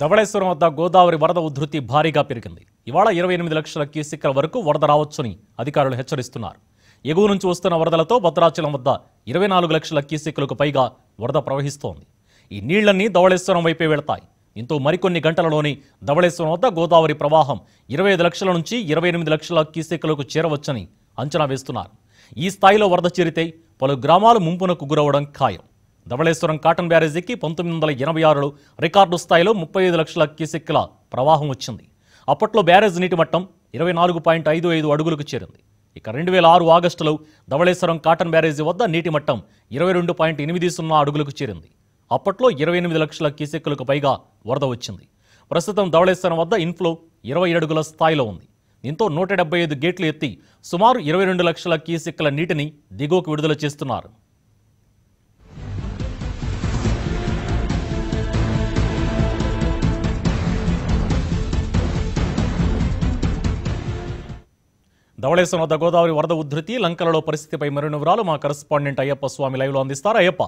ధవళేశ్వరం వద్ద గోదావరి వరద ఉధృతి భారీగా పెరిగింది ఇవాళ ఇరవై ఎనిమిది లక్షల క్యూసెక్ల వరకు వరద రావచ్చని అధికారులు హెచ్చరిస్తున్నారు ఎగువ నుంచి వస్తున్న వరదలతో భద్రాచలం వద్ద ఇరవై నాలుగు లక్షల క్యూసెక్లకు పైగా వరద ప్రవహిస్తోంది ఈ నీళ్లన్నీ ధవళేశ్వరం వైపే వెళతాయి ఇంతో మరికొన్ని గంటలలోని ధవళేశ్వరం వద్ద గోదావరి ప్రవాహం ఇరవై ఐదు లక్షల నుంచి ఇరవై ఎనిమిది లక్షల క్యూసెక్లకు చేరవచ్చని అంచనా వేస్తున్నారు ఈ స్థాయిలో వరద చేరితే పలు గ్రామాలు ముంపునకు గురవడం ఖాయం ధవళేశ్వరం కాటన్ బ్యారేజీకి పంతొమ్మిది వందల ఎనభై ఆరులో రికార్డు స్థాయిలో ముప్పై ఐదు లక్షల క్యూసెక్కుల ప్రవాహం వచ్చింది అప్పట్లో బ్యారేజ్ నీటి మట్టం ఇరవై నాలుగు పాయింట్ ఐదు ఐదు అడుగులకు చేరింది ఇక రెండు వేల ఆరు ఆగస్టులో ధవళేశ్వరం కాటన్ బ్యారేజీ వద్ద నీటి మట్టం ఇరవై రెండు పాయింట్ ఎనిమిది సున్నా అడుగులకు చేరింది అప్పట్లో ఇరవై ఎనిమిది లక్షల క్యూసెక్కులకు పైగా వరద వచ్చింది ప్రస్తుతం ధవళేశ్వరం వద్ద ఇన్ఫ్లో ఇరవై అడుగుల స్థాయిలో ఉంది దీంతో నూట డెబ్బై ఐదు గేట్లు ఎత్తి సుమారు ఇరవై రెండు లక్షల క్యూసెక్కుల నీటిని దిగువకు విడుదల చేస్తున్నారు ధవళేశ్వరం వద్ద గోదావరి వరద ఉధృతి లంకలలో పరిస్థితిపై మరిన్ని వివరాలు మా కరెస్పాండెంట్ అయ్యప్ప స్వామి లైవ్లో అందిస్తారు అయ్యప్ప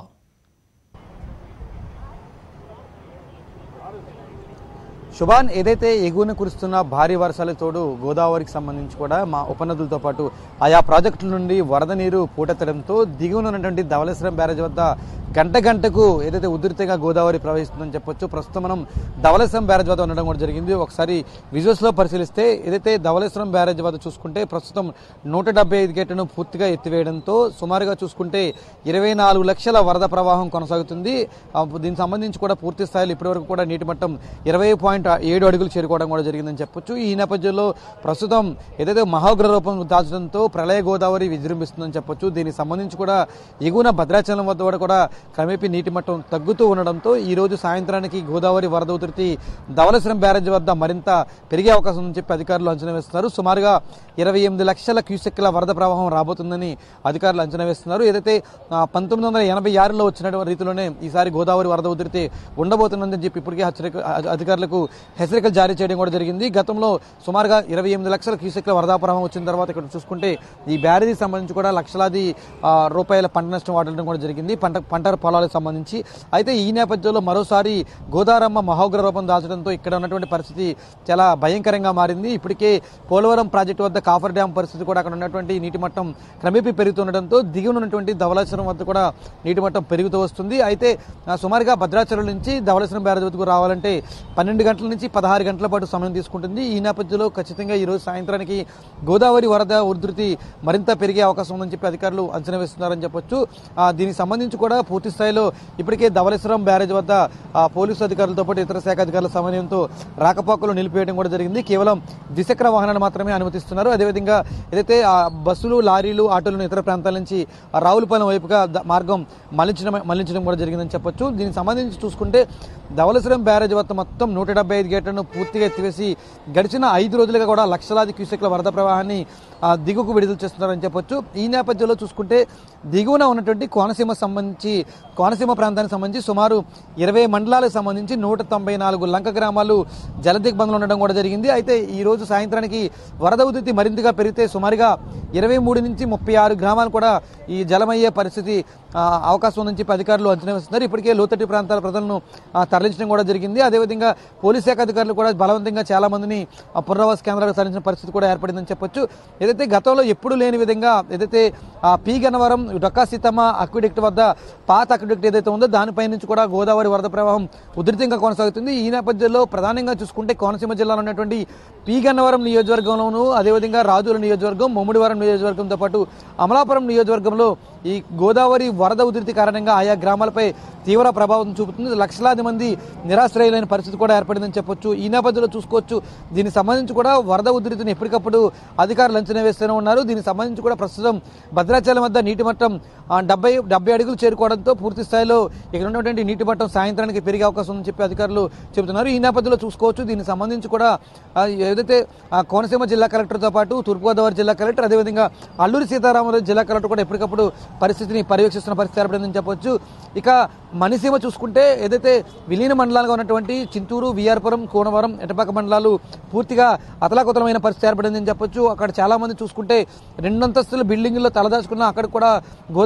శుభాన్ ఏదైతే ఎగువన కురుస్తున్న భారీ వర్షాల తోడు గోదావరికి సంబంధించి కూడా మా ఉపనదులతో పాటు ఆయా ప్రాజెక్టుల నుండి వరద నీరు పూటెత్తడంతో దిగువన ఉన్నటువంటి ధవళేశ్వరం బ్యారేజ్ వద్ద గంట గంటకు ఏదైతే ఉధృతంగా గోదావరి ప్రవహిస్తుందని చెప్పొచ్చు ప్రస్తుతం మనం ధవళేశ్వరం బ్యారేజ్ వద్ద ఉండడం కూడా జరిగింది ఒకసారి విజువల్స్ లో పరిశీలిస్తే ఏదైతే ధవళేశ్వరం బ్యారేజ్ వద్ద చూసుకుంటే ప్రస్తుతం నూట డెబ్బై ఐదు గేట్లను పూర్తిగా ఎత్తివేయడంతో సుమారుగా చూసుకుంటే ఇరవై నాలుగు లక్షల వరద ప్రవాహం కొనసాగుతుంది ఆ, దీనికి సంబంధించి కూడా పూర్తి స్థాయిలో ఇప్పటివరకు కూడా నీటి మట్టం ఇరవై పాయింట్ ఏడు అడుగులు చేరుకోవడం కూడా జరిగిందని చెప్పొచ్చు ఈ నేపథ్యంలో ప్రస్తుతం ఏదైతే మహోగ్ర రూపం దాచడంతో ప్రళయ గోదావరి విజృంభిస్తుందని చెప్పొచ్చు దీనికి సంబంధించి కూడా ఎగువన భద్రాచలం వద్ద కూడా కూడా క్రమేపీ నీటి మట్టం తగ్గుతూ ఉండడంతో ఈ రోజు సాయంత్రానికి గోదావరి వరద ఉధృతి ధవళేశ్వరం బ్యారేజ్ వద్ద మరింత పెరిగే అవకాశం ఉందని చెప్పి అధికారులు అంచనా వేస్తున్నారు సుమారుగా ఇరవై ఎనిమిది లక్షల క్యూసెక్ల వరద ప్రవాహం రాబోతుందని అధికారులు అంచనా వేస్తున్నారు ఏదైతే ఆ, పంతొమ్మిది వందల ఎనభై ఆరులో వచ్చిన రీతిలోనే ఈసారి గోదావరి వరద ఉధృతి ఉండబోతుందని చెప్పి ఇప్పటికే హెచ్చరిక అ- అధికారులకు హెచ్చరికలు జారీ చేయడం కూడా జరిగింది గతంలో సుమారుగా ఇరవై ఎనిమిది లక్షల క్యూసెక్ల వరద ప్రవాహం వచ్చిన తర్వాత ఇక్కడ చూసుకుంటే ఈ బ్యారేజీకి సంబంధించి కూడా లక్షలాది ఆ, రూపాయల పంట నష్టం వాడడం కూడా జరిగింది పంట పంట పొలాలకు సంబంధించి అయితే ఈ నేపథ్యంలో మరోసారి గోదావరమ్మ మహోగ్ర రూపం దాల్చడంతో ఇక్కడ ఉన్నటువంటి పరిస్థితి చాలా భయంకరంగా మారింది ఇప్పటికే పోలవరం ప్రాజెక్టు వద్ద కాఫర్ డ్యాం పరిస్థితి కూడా అక్కడ ఉన్నటువంటి నీటి మట్టం క్రమేపీ పెరుగుతుండటంతో దిగువన ఉన్నటువంటి ధవళేశ్వరం వద్ద కూడా నీటి మట్టం పెరుగుతూ వస్తుంది అయితే ఆ, సుమారుగా భద్రాచలం నుంచి ధవళేశ్వరం బ్యారేజ్ వద్దకు రావాలంటే పన్నెండు గంటల నుంచి పదహారు గంటల పాటు సమయం తీసుకుంటుంది ఈ నేపథ్యంలో ఖచ్చితంగా ఈ రోజు సాయంత్రానికి గోదావరి వరద ఉధృతి మరింత పెరిగే అవకాశం ఉందని చెప్పి అధికారులు అంచనా వేస్తున్నారని చెప్పొచ్చు ఆ, దీనికి సంబంధించి కూడా పూర్తి స్థాయిలో ఇప్పటికే ధవళేశ్వరం బ్యారేజ్ వద్ద ఆ, పోలీసు అధికారులతో పాటు ఇతర శాఖ అధికారుల సమన్వయంతో రాకపోకలు నిలిపివేయడం కూడా జరిగింది కేవలం ద్విచక్ర వాహనాలు మాత్రమే అనుమతిస్తున్నారు అదేవిధంగా ఏదైతే ఆ బస్సులు లారీలు ఆటోలను ఇతర ప్రాంతాల నుంచి ఆ రావులపాలెం వైపుగా ద- మార్గం మళ్లించడం మళ్లించడం కూడా జరిగిందని చెప్పొచ్చు దీనికి సంబంధించి చూసుకుంటే ధవళేశ్వరం బ్యారేజ్ వద్ద మొత్తం నూట డెబ్బై ఐదు గేట్లను పూర్తిగా ఎత్తివేసి గడిచిన ఐదు రోజులుగా కూడా లక్షలాది క్యూసెక్ల వరద ప్రవాహాన్ని ఆ, దిగువకు విడుదల చేస్తున్నారని చెప్పొచ్చు ఈ నేపథ్యంలో చూసుకుంటే దిగువన ఉన్నటువంటి కోనసీమ సంబంధించి కోనసీమ ప్రాంతానికి సంబంధించి సుమారు ఇరవై మండలాలకు సంబంధించి నూట తొంభై నాలుగు లంక గ్రామాలు జలదిగ్బంధంలో ఉండడం కూడా జరిగింది అయితే ఈ రోజు సాయంత్రానికి వరద ఉధృతి మరింతగా పెరిగితే సుమారుగా ఇరవై మూడు నుంచి ముప్పై ఆరు గ్రామాలు కూడా ఈ జలమయ్యే పరిస్థితి ఆ, అవకాశం ఉందని చెప్పి అధికారులు అంచనా వేస్తున్నారు ఇప్పటికే లోతట్టు ప్రాంతాల ప్రజలను ఆ, తరలించడం కూడా జరిగింది అదేవిధంగా పోలీస్ శాఖ అధికారులు కూడా బలవంతంగా చాలా మందిని ఆ, పునరావాస కేంద్రాలకు తరలించిన పరిస్థితి కూడా ఏర్పడిందని చెప్పొచ్చు ఏదైతే గతంలో ఎప్పుడు లేని విధంగా ఏదైతే ఆ, పి గన్నవరం డొక్కా సీతమ్మ అక్విడెక్ట్ వద్ద పాత అక్విడెక్ట్ ఏదైతే ఉందో దానిపై నుంచి కూడా గోదావరి వరద ప్రవాహం ఉధృతంగా కొనసాగుతుంది ఈ నేపథ్యంలో ప్రధానంగా చూసుకుంటే కోనసీమ జిల్లాలో ఉన్నటువంటి పి గన్నవరం నియోజకవర్గంలోను అదేవిధంగా రాజుల నియోజకవర్గం ముమ్మిడివరం నియోజకవర్గంతో పాటు అమలాపురం నియోజకవర్గంలో ఈ గోదావరి వరద ఉధృతి కారణంగా ఆయా గ్రామాలపై తీవ్ర ప్రభావం చూపుతుంది లక్షలాది మంది నిరాశ్రయులైన పరిస్థితి కూడా ఏర్పడిందని చెప్పొచ్చు ఈ నేపథ్యంలో చూసుకోవచ్చు దీనికి సంబంధించి కూడా వరద ఉధృతిని ఎప్పటికప్పుడు అధికారులు అంచనా వేస్తూనే ఉన్నారు దీనికి సంబంధించి కూడా ప్రస్తుతం భద్రాచలం వద్ద నీటి మట్టం ఆ, డెబ్బై డెబ్బై అడుగులు చేరుకోవడంతో పూర్తి స్థాయిలో ఇక్కడ ఉన్నటువంటి నీటి మట్టం సాయంత్రానికి పెరిగే అవకాశం ఉందని చెప్పి అధికారులు చెబుతున్నారు ఈ నేపథ్యంలో చూసుకోవచ్చు దీనికి సంబంధించి కూడా ఆ, ఏదైతే ఆ, కోనసీమ జిల్లా కలెక్టర్తో పాటు తూర్పుగోదావరి జిల్లా కలెక్టర్ అదేవిధంగా అల్లూరి సీతారామరాజు జిల్లా కలెక్టర్ కూడా ఎప్పటికప్పుడు పరిస్థితిని పర్యవేక్షిస్తున్న పరిస్థితి ఏర్పడిందని చెప్పొచ్చు ఇక మణిసీమ చూసుకుంటే ఏదైతే విలీన మండలాలుగా ఉన్నటువంటి చింతూరు విఆర్పురం కోనవరం ఎటపాక మండలాలు పూర్తిగా అతలాకుతలమైన పరిస్థితి ఏర్పడిందని చెప్పొచ్చు అక్కడ చాలా మంది చూసుకుంటే రెండంతస్తుల బిల్డింగుల్లో తలదాచుకున్న అక్కడ కూడా గోదావరి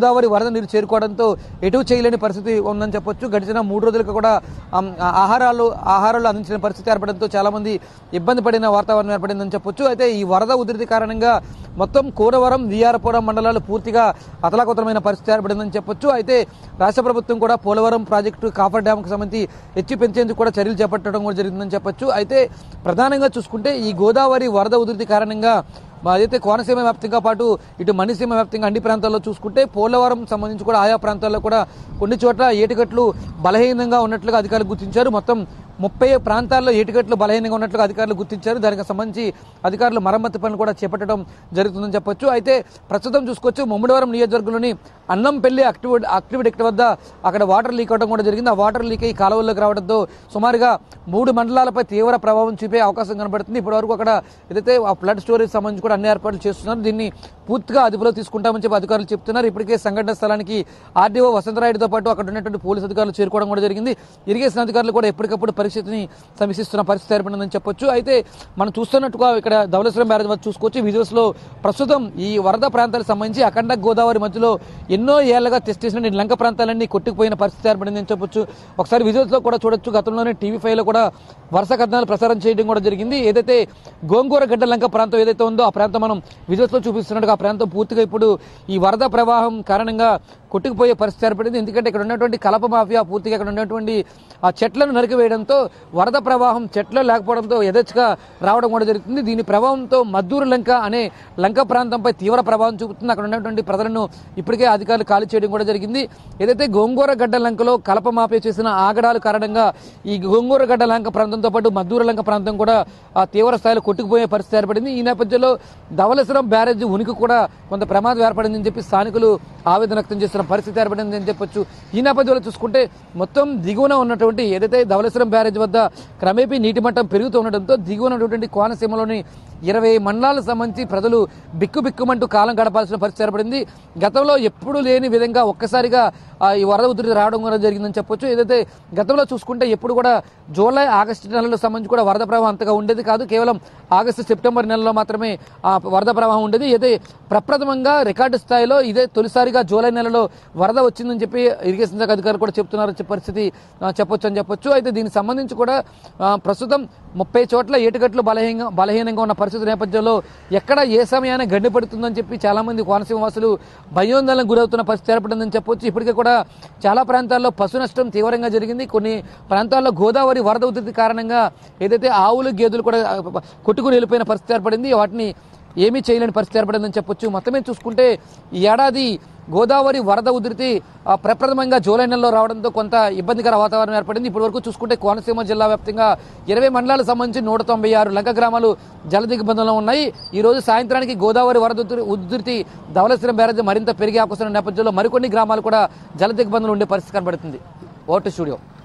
గోదావరి వరద నీరు చేరుకోవడంతో ఎటు చేయలేని పరిస్థితి ఉందని చెప్పొచ్చు గడిచిన మూడు రోజులుగా కూడా ఆమ్, ఆ- ఆహారాలు ఆహారాలు అందించిన పరిస్థితి ఏర్పడంతో చాలా మంది ఇబ్బంది పడిన వాతావరణం ఏర్పడిందని చెప్పొచ్చు అయితే ఈ వరద ఉధృతి కారణంగా మొత్తం కూరవరం విఆర్పురం మండలాలు పూర్తిగా అతలాకుతలమైన పరిస్థితి ఏర్పడిందని చెప్పొచ్చు అయితే రాష్ట్ర ప్రభుత్వం కూడా పోలవరం ప్రాజెక్టు కాఫర్ డ్యామ్కి సంబంధించి ఎత్తి పెంచేందుకు కూడా చర్యలు చేపట్టడం కూడా జరిగిందని చెప్పొచ్చు అయితే ప్రధానంగా చూసుకుంటే ఈ గోదావరి వరద ఉధృతి కారణంగా మా ఏదైతే కోనసీమ వ్యాప్తంగా పాటు ఇటు మణిసీమ వ్యాప్తంగా అన్ని ప్రాంతాల్లో చూసుకుంటే పోలవరం సంబంధించి కూడా ఆయా ప్రాంతాల్లో కూడా కొన్ని చోట్ల ఏటికట్లు బలహీనంగా ఉన్నట్లుగా అధికారులు గుర్తించారు మొత్తం ముప్పై ప్రాంతాల్లో ఏటికట్లు బలహీనంగా ఉన్నట్లుగా అధికారులు గుర్తించారు దానికి సంబంధించి అధికారులు మరమ్మతు పనులు కూడా చేపట్టడం జరుగుతుందని చెప్పొచ్చు అయితే ప్రస్తుతం చూసుకోవచ్చు ముమ్మడివరం నియోజకవర్గంలోని అన్నంపల్లి అక్టివ్ అక్టివిటీ వద్ద అక్కడ వాటర్ లీక్ అవడం కూడా జరిగింది ఆ వాటర్ లీక్ అయ్యి కాలువల్లోకి రావడంతో సుమారుగా మూడు మండలాలపై తీవ్ర ప్రభావం చూపే అవకాశం కనబడుతుంది ఇప్పటివరకు అక్కడ ఏదైతే ఆ ఫ్లడ్ స్టోరేజ్ సంబంధించి కూడా అన్ని ఏర్పాట్లు చేస్తున్నారు దీన్ని పూర్తిగా అదుపులో తీసుకుంటామని చెప్పి అధికారులు చెప్తున్నారు ఇప్పటికే సంఘటన స్థలానికి ఆర్డీఓ వసంతరాయుడుతో పాటు అక్కడ ఉన్నటువంటి పోలీసు అధికారులు చేరుకోవడం కూడా జరిగింది ఇరిగేషన్ అధికారులు కూడా ఎప్పటికప్పుడు పరిస్థితిని సమీక్షిస్తున్న పరిస్థితి ఏర్పడిందని చెప్పొచ్చు అయితే మనం చూస్తున్నట్టుగా ఇక్కడ ధవళేశ్వరం బ్యారేజ్ వద్ద చూసుకోవచ్చు విజువల్స్ లో ప్రస్తుతం ఈ వరద ప్రాంతాలకు సంబంధించి అఖండ గోదావరి మధ్యలో ఎన్నో ఏళ్లుగా టెస్ట్ చేసిన ఈ లంక ప్రాంతాలన్నీ కొట్టుకుపోయిన పరిస్థితి ఏర్పడిందని చెప్పొచ్చు ఒకసారి విజువల్స్ లో కూడా చూడొచ్చు గతంలోనే టీవీ ఫైవ్ లో కూడా వరుస కథనాలు ప్రసారం చేయడం కూడా జరిగింది ఏదైతే గోంగూర గడ్డ లంక ప్రాంతం ఏదైతే ఉందో ఆ ప్రాంతం మనం విజువల్స్ లో చూపిస్తున్నట్టుగా ఆ ప్రాంతం పూర్తిగా ఇప్పుడు ఈ వరద ప్రవాహం కారణంగా కొట్టుకుపోయే పరిస్థితి ఏర్పడింది ఎందుకంటే ఇక్కడ ఉన్నటువంటి కలప మాఫియా పూర్తిగా ఇక్కడ ఉన్నటువంటి ఆ చెట్లను నరికివేయడంతో వరద ప్రవాహం చెట్లు లేకపోవడంతో యథేచ్ఛగా రావడం కూడా జరుగుతుంది దీని ప్రభావంతో మద్దూరు లంక అనే లంక ప్రాంతంపై తీవ్ర ప్రభావం చూపుతుంది అక్కడ ఉన్నటువంటి ప్రజలను ఇప్పటికే అధికారులు ఖాళీ చేయడం కూడా జరిగింది ఏదైతే గోంగూర గడ్డ లంకలో కలప మాఫియా చేసిన ఆగడాల కారణంగా ఈ గోంగూర గడ్డ లంక ప్రాంతంతో పాటు మద్దూరు లంక ప్రాంతం కూడా ఆ తీవ్ర స్థాయిలో కొట్టుకుపోయే పరిస్థితి ఏర్పడింది ఈ నేపథ్యంలో ధవళేశ్వరం బ్యారేజ్ ఉనికి కూడా కొంత ప్రమాదం ఏర్పడిందని చెప్పి స్థానికులు ఆవేదన వ్యక్తం చేస్తున్న పరిస్థితి ఏర్పడింది అని చెప్పొచ్చు ఈ నేపథ్యంలో చూసుకుంటే మొత్తం దిగువన ఉన్నటువంటి ఏదైతే ధవళేశ్వరం బ్యారేజ్ వద్ద క్రమేపీ నీటి మట్టం పెరుగుతూ ఉండడంతో దిగువన ఉన్నటువంటి కోనసీమలోని ఇరవై మండలాలకు సంబంధించి ప్రజలు బిక్కు బిక్కుమంటూ కాలం గడపాల్సిన పరిస్థితి ఏర్పడింది గతంలో ఎప్పుడూ లేని విధంగా ఒక్కసారిగా ఆ, ఈ వరద ఉధృతి రావడం కూడా జరిగిందని చెప్పొచ్చు ఏదైతే గతంలో చూసుకుంటే ఎప్పుడు కూడా జూలై ఆగస్టు నెలలో సంబంధించి కూడా వరద ప్రవాహం అంతగా ఉండేది కాదు కేవలం ఆగస్టు సెప్టెంబర్ నెలలో మాత్రమే ఆ వరద ప్రవాహం ఉండేది అయితే ప్రప్రథమంగా రికార్డు స్థాయిలో ఇదే తొలిసారిగా జూలై నెలలో వరద వచ్చిందని చెప్పి ఇరిగేషన్ శాఖ అధికారులు కూడా చెప్తున్నారు చెప్పే పరిస్థితి ఆ, చెప్పొచ్చు అని చెప్పొచ్చు అయితే దీనికి సంబంధించి కూడా ఆ, ప్రస్తుతం ముప్పై చోట్ల ఏటుగట్లు బలహీనంగా బలహీనంగా ఉన్న పరిస్థితి నేపథ్యంలో ఎక్కడ ఏ సమయాన్ని గండి పడుతుందని చెప్పి చాలా మంది కోనసీమ వాసులు భయోందోళనకు గురవుతున్న పరిస్థితి ఏర్పడిందని చెప్పొచ్చు ఇప్పటికే కూడా చాలా ప్రాంతాల్లో పశు నష్టం తీవ్రంగా జరిగింది కొన్ని ప్రాంతాల్లో గోదావరి వరద ఉధృతి కారణంగా ఏదైతే ఆవులు గేదెలు కూడా ఆ, కొట్టుకుని వెళ్ళిపోయిన పరిస్థితి ఏర్పడింది వాటిని ఏమీ చేయలేని పరిస్థితి ఏర్పడిందని చెప్పొచ్చు మొత్తమే చూసుకుంటే ఈ ఏడాది గోదావరి వరద ఉధృతి ఆ, ప్రప్రథమంగా జూలై నెలలో రావడంతో కొంత ఇబ్బందికర వాతావరణం ఏర్పడింది ఇప్పటి వరకు చూసుకుంటే కోనసీమ జిల్లా వ్యాప్తంగా ఇరవై మండలాలకు సంబంధించి నూట తొంభై ఆరు లంక గ్రామాలు జల దిగ్బంధంలో ఉన్నాయి ఈ రోజు సాయంత్రానికి గోదావరి వరద ఉధృతి- ఉధృతి ధవళేశ్వరం బ్యారేజ్ మరింత పెరిగే అవకాశం ఉన్న నేపథ్యంలో మరికొన్ని గ్రామాలు కూడా జల దిగ్బంధంలో ఉండే పరిస్థితి కనబడుతుంది ఓటు స్టూడియో